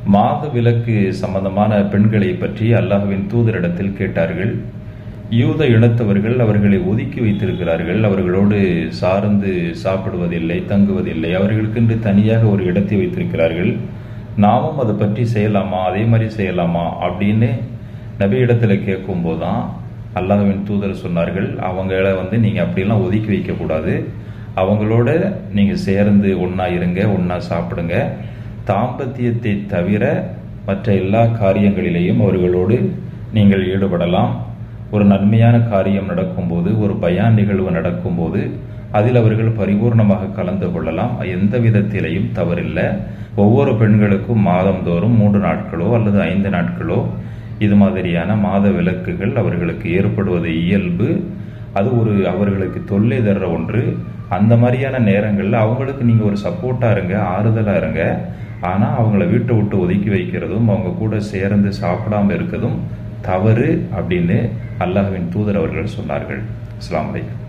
மாத விலக்கு சம்பந்தமான பெண்களை பற்றி அல்லாஹ்வின் தூதரிடத்தில் கேட்டார்கள் யூத இனத்தவர்கள் அவர்களை ஒதுக்கி வைத்திருக்கிறார்கள் அவர்களோடு சார்ந்து சாப்பிடுவதில்லை தங்குவதில்லை அவர்களுக்கென்று தனியாக ஒரு இடத்தை வைத்திருக்கிறார்கள் நாமும் அதை பற்றி செய்யலாமா அதே மாதிரி செய்யலாமா அப்படின்னு நபி இடத்துல கேட்கும்போது தான் அல்லாஹ்வின் தூதர் சொன்னார்கள் அவங்கள வந்து நீங்கள் அப்படிலாம் ஒதுக்கி வைக்கக்கூடாது அவங்களோட நீங்கள் சேர்ந்து ஒன்றா இருங்க ஒன்றா சாப்பிடுங்க தாம்பத்தியத்தை தவிர மற்ற எல்லா காரியங்களிலேயும் அவர்களோடு நீங்கள் ஈடுபடலாம் ஒரு நன்மையான காரியம் நடக்கும்போது ஒரு பயான் நிகழ்வு நடக்கும்போது அதில் அவர்கள் பரிபூர்ணமாக கலந்து கொள்ளலாம் எந்த விதத்திலையும் தவறில்லை ஒவ்வொரு பெண்களுக்கும் மாதந்தோறும் மூன்று நாட்களோ அல்லது ஐந்து நாட்களோ இது மாதிரியான மாத விலக்குகள் அவர்களுக்கு ஏற்படுவது இயல்பு அது ஒரு அவர்களுக்கு தொல்லை தர்ற ஒன்று அந்த மாதிரியான நேரங்களில் அவங்களுக்கு நீங்கள் ஒரு சப்போர்ட்டாக இருங்க ஆறுதலாக இருங்க ஆனால் அவங்கள வீட்டை விட்டு ஒதுக்கி வைக்கிறதும் அவங்க கூட சேர்ந்து சாப்பிடாம இருக்கிறதும் தவறு அப்படின்னு அல்லாஹ்வின் தூதர் அவர்கள் சொன்னார்கள் அஸ்ஸலாமு அலைக்கும்